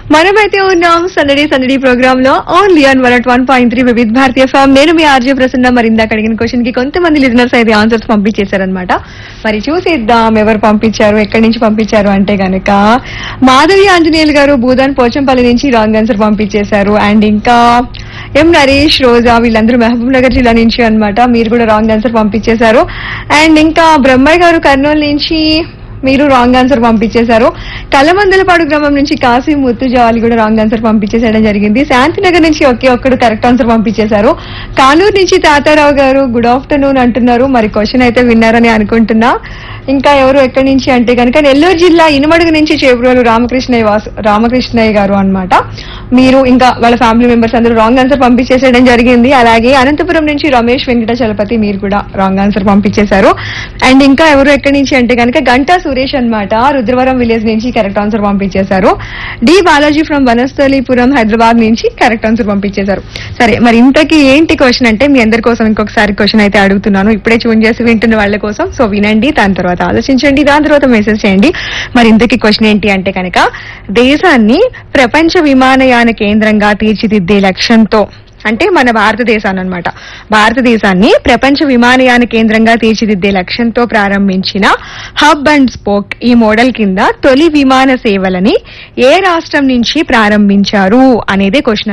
మనమైతే ఉన్నాం సందడి సందడి ప్రోగ్రామ్ లో only on one at one point three Vividh Bharati FM నేను మీ ఆర్జే ప్రసన్న మరి ఇందాక అడిగిన క్వశ్చన్ కి కొంతమంది లిజనర్స్ అయితే ఆన్సర్స్ పంపించేశారనమాట మరి చూసేద్దాం ఎవరు పంపించారు ఎక్కడి నుంచి పంపించారు అంటే గనక మాధవి ఆంజనేయులు గారు భూదాన్ పోచంపల్లి నుంచి రాంగ్ ఆన్సర్ పంపించేశారు అండ్ ఇంకా ఎం నరేష్ రోజా వీళ్ళందరూ మహబూబ్ నగర్ జిల్లా నుంచి అన్నమాట మీరు కూడా రాంగ్ ఆన్సర్ పంపించేశారు అండ్ ఇంకా బ్రహ్మయ్య గారు కర్నూలు నుంచి మీరు రాంగ్ ఆన్సర్ పంపించేశారు కలమందలపాడు గ్రామం నుంచి కాశీ ముత్తుజావాలి కూడా రాంగ్ ఆన్సర్ పంపించేసేయడం జరిగింది శాంతినగర్ నుంచి ఒకే ఒక్కడు కరెక్ట్ ఆన్సర్ పంపించేశారు కానూరు నుంచి తాతారావు గారు గుడ్ ఆఫ్టర్నూన్ అంటున్నారు మరి క్వశ్చన్ అయితే విన్నారని అనుకుంటున్నా ఇంకా ఎవరు ఎక్కడి నుంచి అంటే కనుక నెల్లూరు జిల్లా ఇనుమడుగు నుంచి చేబ్రోలు రామకృష్ణయ్య వాసు రామకృష్ణయ్య గారు అన్నమాట మీరు ఇంకా వాళ్ళ ఫ్యామిలీ మెంబర్స్ అందరూ రాంగ్ ఆన్సర్ పంపించేసేయడం జరిగింది అలాగే అనంతపురం నుంచి రమేష్ వెంకట చలపతి మీరు కూడా రాంగ్ ఆన్సర్ పంపించేశారు అండ్ ఇంకా ఎవరు ఎక్కడి నుంచి అంటే కనుక గంటా సురేష్ అన్నమాట రుద్రవరం విలేజ్ నుంచి కరెక్ట్ ఆన్సర్ పంపించేశారు డి బాలాజీ ఫ్రమ్ వనస్థలీపురం హైదరాబాద్ నుంచి కరెక్ట్ ఆన్సర్ పంపించేశారు సరే మరి ఇంతకీ ఏంటి క్వశ్చన్ అంటే మీ అందరి కోసం ఇంకొకసారి క్వశ్చన్ అయితే అడుగుతున్నాను ఇప్పుడే చూన్ చేసి వింటున్న వాళ్ళ కోసం సో వినండి దాని తర్వాత ఆలోచించండి దాని తర్వాత మెసేజ్ చేయండి మరి ఇంతకీ క్వశ్చన్ ఏంటి అంటే కనుక దేశాన్ని ప్రపంచ విమానయాన కేంద్రంగా తీర్చిదిద్దే లక్ష్యంతో అంటే మన భారతదేశాన్ని అనమాట భారతదేశాన్ని ప్రపంచ విమానయాన కేంద్రంగా తీర్చిదిద్దే లక్ష్యంతో ప్రారంభించిన హబ్ అండ్ స్పోక్ ఈ మోడల్ కింద తొలి విమాన సేవలని ఏ రాష్ట్రం నుంచి ప్రారంభించారు అనేదే క్వశ్చన్